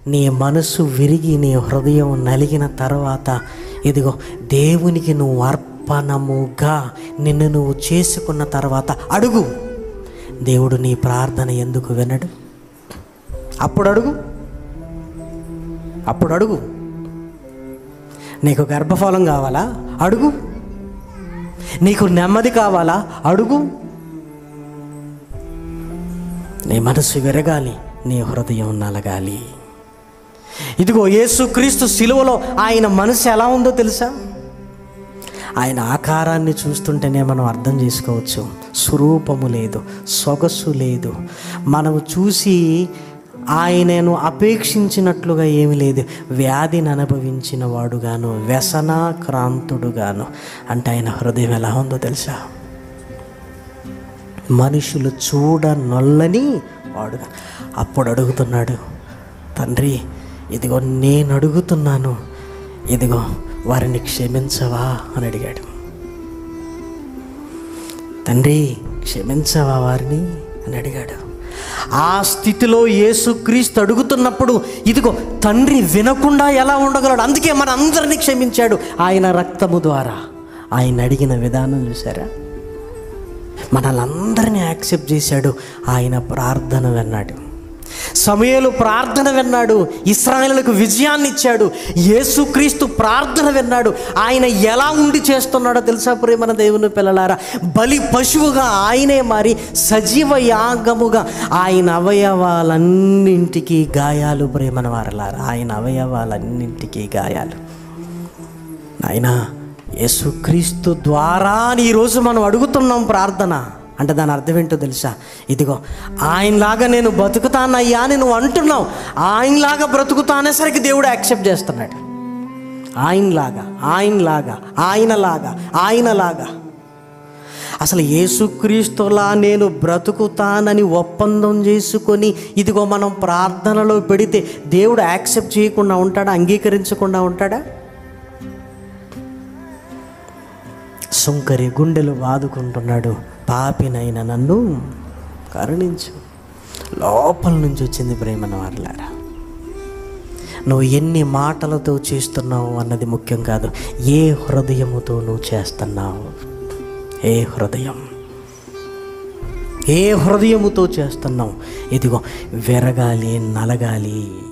నీ మనసు విరిగి నీ హృదయం నలిగిన తర్వాత ఇదిగో దేవునికి నువ్వు అర్పణముగా నిన్ను నువ్వు చేసుకున్న తర్వాత అడుగు దేవుడు నీ ప్రార్థన ఎందుకు వినడు అప్పుడు అడుగు అప్పుడు అడుగు నీకు గర్భఫలం కావాలా అడుగు నీకు నెమ్మది కావాలా అడుగు నీ మనసు విరగాలి నీ హృదయం నలగాలి ఇదిగో యేసుక్రీస్తు సిలువలో ఆయన మనసు ఎలా ఉందో తెలుసా ఆయన ఆకారాన్ని చూస్తుంటేనే మనం అర్థం చేసుకోవచ్చు స్వరూపము లేదు సొగసు లేదు మనము చూసి ఆయనను అపేక్షించినట్లుగా ఏమీ లేదు వ్యాధిని అనుభవించిన వాడుగాను వ్యసనాక్రాంతుడుగాను అంటే ఆయన హృదయం ఎలా ఉందో తెలుసా మనుషులు చూడ నొల్లని వాడుగా అప్పుడు అడుగుతున్నాడు తండ్రి ఇదిగో నేను అడుగుతున్నాను ఇదిగో వారిని క్షమించవా అని అడిగాడు తండ్రి క్షమించవా వారిని అని అడిగాడు ఆ స్థితిలో యేసుక్రీస్తు అడుగుతున్నప్పుడు ఇదిగో తండ్రి వినకుండా ఎలా ఉండగలడు అందుకే మన అందరినీ క్షమించాడు ఆయన రక్తము ద్వారా ఆయన అడిగిన విధానం చూసారా మనల్ని యాక్సెప్ట్ చేశాడు ఆయన ప్రార్థన విన్నాడు సమయలు ప్రార్థన విన్నాడు ఇస్రాయేలులకు విజయాన్ని ఇచ్చాడు యేసుక్రీస్తు ప్రార్థన విన్నాడు ఆయన ఎలా ఉండి చేస్తున్నాడో తెలుసా ప్రేమన దేవుని పిల్లలారా బలి పశువుగా ఆయనే మారి సజీవ యాగముగా ఆయన అవయవాలన్నింటికీ గాయాలు ప్రేమన వారలారా ఆయన అవయవాలన్నింటికీ గాయాలు నాయనా యేసుక్రీస్తు ద్వారా ఈరోజు మనం అడుగుతున్నాం ప్రార్థన అంటే దాని అర్థం ఏంటో తెలుసా ఇదిగో ఆయనలాగా నేను బతుకుతానయ్యా అని నువ్వు అంటున్నావు ఆయనలాగా బ్రతుకుతానేసరికి దేవుడు యాక్సెప్ట్ చేస్తున్నాడు ఆయనలాగా ఆయనలాగా ఆయనలాగా ఆయనలాగా అసలు యేసుక్రీస్తులా నేను బ్రతుకుతానని ఒప్పందం చేసుకొని ఇదిగో మనం ప్రార్థనలో పెడితే దేవుడు యాక్సెప్ట్ చేయకుండా ఉంటాడా అంగీకరించకుండా ఉంటాడా సుంకరి గుండెలు వాదుకుంటున్నాడు పాపినైన నన్ను కరుణించు లోపల నుంచి వచ్చింది ప్రేమన వారులారా నువ్వు ఎన్ని మాటలతో చేస్తున్నావు అన్నది ముఖ్యం కాదు ఏ హృదయముతో నువ్వు చేస్తున్నావు ఏ హృదయం ఏ హృదయముతో చేస్తున్నావు ఇదిగో విరగాలి నలగాలి